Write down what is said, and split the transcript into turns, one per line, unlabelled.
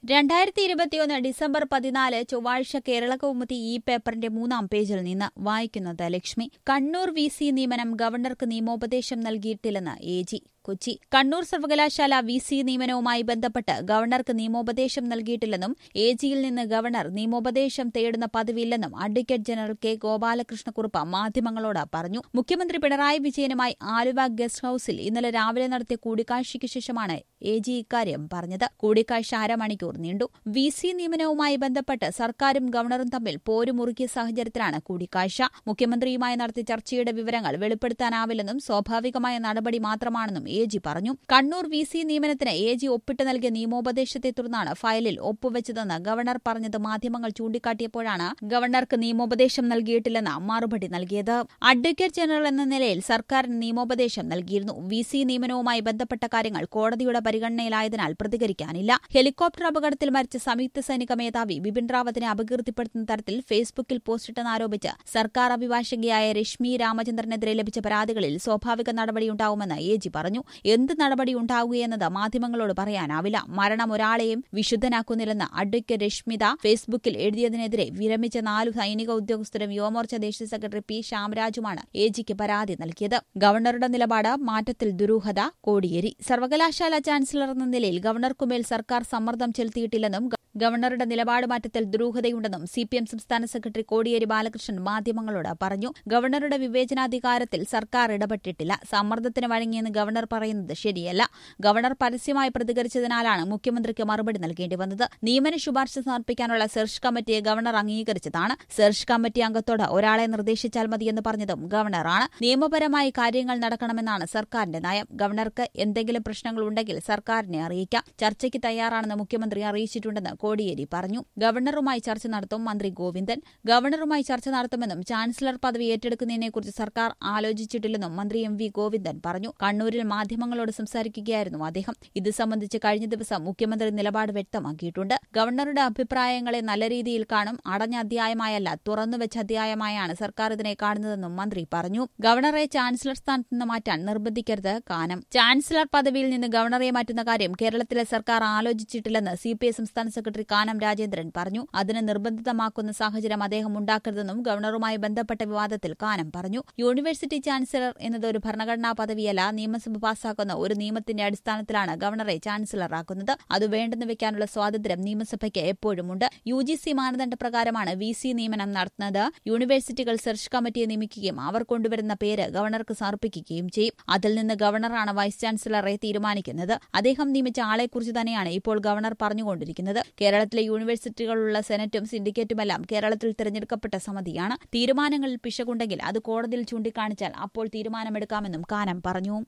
രണ്ടായിരത്തി ഇരുപത്തിയൊന്ന് ഡിസംബർ പതിനാല് ചൊവ്വാഴ്ച കേരള കൗമുദി ഈ പേപ്പറിന്റെ മൂന്നാം പേജിൽ നിന്ന് വായിക്കുന്നത് ലക്ഷ്മി കണ്ണൂർ വി സി നിയമനം ഗവർണർക്ക് നിയമോപദേശം നൽകിയിട്ടില്ലെന്ന് എ ജി കൊച്ചി കണ്ണൂർ സർവകലാശാല വി സി നിയമനവുമായി ബന്ധപ്പെട്ട് ഗവർണർക്ക് നിയമോപദേശം നൽകിയിട്ടില്ലെന്നും എ ജിയിൽ നിന്ന് ഗവർണർ നിയമോപദേശം തേടുന്ന പതിവില്ലെന്നും അഡ്വക്കേറ്റ് ജനറൽ കെ ഗോപാലകൃഷ്ണക്കുറുപ്പ് മാധ്യമങ്ങളോട് പറഞ്ഞു മുഖ്യമന്ത്രി പിണറായി വിജയനുമായി ആലുവ ഗസ്റ്റ് ഹൌസിൽ ഇന്നലെ രാവിലെ നടത്തിയ കൂടിക്കാഴ്ചയ്ക്ക് ശേഷമാണ് എ ജി ഇക്കാര്യം പറഞ്ഞത് കൂടിക്കാഴ്ച അരമണിക്കൂർ നീണ്ടു വി സി നിയമനവുമായി ബന്ധപ്പെട്ട് സർക്കാരും ഗവർണറും തമ്മിൽ പോരുമുറുക്കിയ സാഹചര്യത്തിലാണ് കൂടിക്കാഴ്ച മുഖ്യമന്ത്രിയുമായി നടത്തിയ ചർച്ചയുടെ വിവരങ്ങൾ വെളിപ്പെടുത്താനാവില്ലെന്നും സ്വാഭാവികമായ നടപടി മാത്രമാണെന്നും എ ജി പറഞ്ഞു കണ്ണൂർ വി സി നിയമനത്തിന് എ ജി ഒപ്പിട്ട് നൽകിയ നിയമോപദേശത്തെ തുടർന്നാണ് ഫയലിൽ ഒപ്പുവെച്ചതെന്ന് ഗവർണർ പറഞ്ഞത് മാധ്യമങ്ങൾ ചൂണ്ടിക്കാട്ടിയപ്പോഴാണ് ഗവർണർക്ക് നിയമോപദേശം നൽകിയിട്ടില്ലെന്ന് മറുപടി നൽകിയത് അഡ്വക്കേറ്റ് ജനറൽ എന്ന നിലയിൽ സർക്കാരിന് നിയമോപദേശം നൽകിയിരുന്നു വി സി നിയമനവുമായി ബന്ധപ്പെട്ട കാര്യങ്ങൾ കോടതിയുടെ പരിഗണനയിലായതിനാൽ പ്രതികരിക്കാനില്ല ഹെലികോപ്റ്റർ അപകടത്തിൽ മരിച്ച സംയുക്ത സൈനിക മേധാവി ബിപിൻ റാവത്തിനെ അപകീർത്തിപ്പെടുത്തുന്ന തരത്തിൽ ഫേസ്ബുക്കിൽ പോസ്റ്റിട്ടെന്നാരോപിച്ച് സർക്കാർ അഭിഭാഷകയായ രശ്മി രാമചന്ദ്രനെതിരെ ലഭിച്ച പരാതികളിൽ സ്വാഭാവിക നടപടിയുണ്ടാവുമെന്ന് എ ജി പറഞ്ഞു എന്ത് നടപടി ഉണ്ടാവുകയെന്നത് മാധ്യമങ്ങളോട് പറയാനാവില്ല മരണം ഒരാളെയും വിശുദ്ധനാക്കുന്നില്ലെന്ന് അഡ്വക്കേറ്റ് രശ്മിത ഫേസ്ബുക്കിൽ എഴുതിയതിനെതിരെ വിരമിച്ച നാലു സൈനിക ഉദ്യോഗസ്ഥരും യുവമോർച്ച ദേശീയ സെക്രട്ടറി പി ശ്യാമരാജുമാണ് എ ജിക്ക് പരാതി നൽകിയത് ഗവർണറുടെ നിലപാട് മാറ്റത്തിൽ ദുരൂഹത കോടിയേരി സർവകലാശാല ചാൻസലർ എന്ന നിലയിൽ ഗവർണർക്കുമേൽ സർക്കാർ സമ്മർദ്ദം ചെലുത്തിയിട്ടില്ലെന്നും ഗവർണറുടെ നിലപാട് മാറ്റത്തിൽ ദുരൂഹതയുണ്ടെന്നും സി പി എം സംസ്ഥാന സെക്രട്ടറി കോടിയേരി ബാലകൃഷ്ണൻ മാധ്യമങ്ങളോട് പറഞ്ഞു ഗവർണറുടെ വിവേചനാധികാരത്തിൽ സർക്കാർ ഇടപെട്ടിട്ടില്ല സമ്മർദ്ദത്തിന് വഴങ്ങിയെന്ന് ഗവർണർ പറയുന്നത് ശരിയല്ല ഗവർണർ പരസ്യമായി പ്രതികരിച്ചതിനാലാണ് മുഖ്യമന്ത്രിക്ക് മറുപടി നൽകേണ്ടി വന്നത് നിയമന ശുപാർശ സമർപ്പിക്കാനുള്ള സെർച്ച് കമ്മിറ്റിയെ ഗവർണർ അംഗീകരിച്ചതാണ് സെർച്ച് കമ്മിറ്റി അംഗത്തോട് ഒരാളെ നിർദ്ദേശിച്ചാൽ മതിയെന്ന് പറഞ്ഞതും ഗവർണറാണ് നിയമപരമായി കാര്യങ്ങൾ നടക്കണമെന്നാണ് സർക്കാരിന്റെ നയം ഗവർണർക്ക് എന്തെങ്കിലും പ്രശ്നങ്ങൾ ഉണ്ടെങ്കിൽ സർക്കാരിനെ അറിയിക്കാം ചർച്ചയ്ക്ക് തയ്യാറാണെന്ന് മുഖ്യമന്ത്രി അറിയിച്ചിട്ടുണ്ടെന്ന് കോടിയേരി പറഞ്ഞു ഗവർണറുമായി ചർച്ച നടത്തും മന്ത്രി ഗോവിന്ദൻ ഗവർണറുമായി ചർച്ച നടത്തുമെന്നും ചാൻസലർ പദവി ഏറ്റെടുക്കുന്നതിനെക്കുറിച്ച് സർക്കാർ ആലോചിച്ചിട്ടില്ലെന്നും മന്ത്രി എം വി ഗോവിന്ദൻ പറഞ്ഞു കണ്ണൂരിൽ മാധ്യമങ്ങളോട് സംസാരിക്കുകയായിരുന്നു അദ്ദേഹം ഇത് സംബന്ധിച്ച് കഴിഞ്ഞ ദിവസം മുഖ്യമന്ത്രി നിലപാട് വ്യക്തമാക്കിയിട്ടുണ്ട് ഗവർണറുടെ അഭിപ്രായങ്ങളെ നല്ല രീതിയിൽ കാണും അടഞ്ഞ അധ്യായമായല്ല തുറന്നുവെച്ച അധ്യായമായാണ് സർക്കാർ ഇതിനെ കാണുന്നതെന്നും മന്ത്രി പറഞ്ഞു ഗവർണറെ ചാൻസലർ സ്ഥാനത്ത് നിന്ന് മാറ്റാൻ നിർബന്ധിക്കരുത് കാനം ചാൻസലർ പദവിയിൽ നിന്ന് ഗവർണറെ മാറ്റുന്ന കാര്യം കേരളത്തിലെ സർക്കാർ ആലോചിച്ചിട്ടില്ലെന്ന് സി പി ഐ സംസ്ഥാന സെക്രട്ടറി കാനം രാജേന്ദ്രൻ പറഞ്ഞു അതിന് നിർബന്ധിതമാക്കുന്ന സാഹചര്യം അദ്ദേഹം ഉണ്ടാക്കരുതെന്നും ഗവർണറുമായി ബന്ധപ്പെട്ട വിവാദത്തിൽ കാനം പറഞ്ഞു യൂണിവേഴ്സിറ്റി ചാൻസലർ എന്നത് ഒരു ഭരണഘടനാ പദവിയല്ല നിയമസഭ പാസാക്കുന്ന ഒരു നിയമത്തിന്റെ അടിസ്ഥാനത്തിലാണ് ഗവർണറെ ചാൻസലറാക്കുന്നത് അത് വേണ്ടെന്ന് വെക്കാനുള്ള സ്വാതന്ത്ര്യം നിയമസഭയ്ക്ക് എപ്പോഴുമുണ്ട് യു ജി സി മാനദണ്ഡപ്രകാരമാണ് വി സി നിയമനം നടത്തുന്നത് യൂണിവേഴ്സിറ്റികൾ സെർച്ച് കമ്മിറ്റിയെ നിയമിക്കുകയും അവർ കൊണ്ടുവരുന്ന പേര് ഗവർണർക്ക് സമർപ്പിക്കുകയും ചെയ്യും അതിൽ നിന്ന് ഗവർണറാണ് വൈസ് ചാൻസലറെ തീരുമാനിക്കുന്നത് അദ്ദേഹം നിയമിച്ച ആളെക്കുറിച്ച് തന്നെയാണ് ഇപ്പോൾ ഗവർണർ പറഞ്ഞുകൊണ്ടിരിക്കുന്നത് കേരളത്തിലെ യൂണിവേഴ്സിറ്റികളുള്ള സെനറ്റും സിൻഡിക്കേറ്റുമെല്ലാം കേരളത്തിൽ തിരഞ്ഞെടുക്കപ്പെട്ട സമിതിയാണ് തീരുമാനങ്ങളിൽ പിശകുണ്ടെങ്കിൽ അത് കോടതിയിൽ ചൂണ്ടിക്കാണിച്ചാൽ അപ്പോൾ തീരുമാനമെടുക്കാമെന്നും കാനം പറഞ്ഞു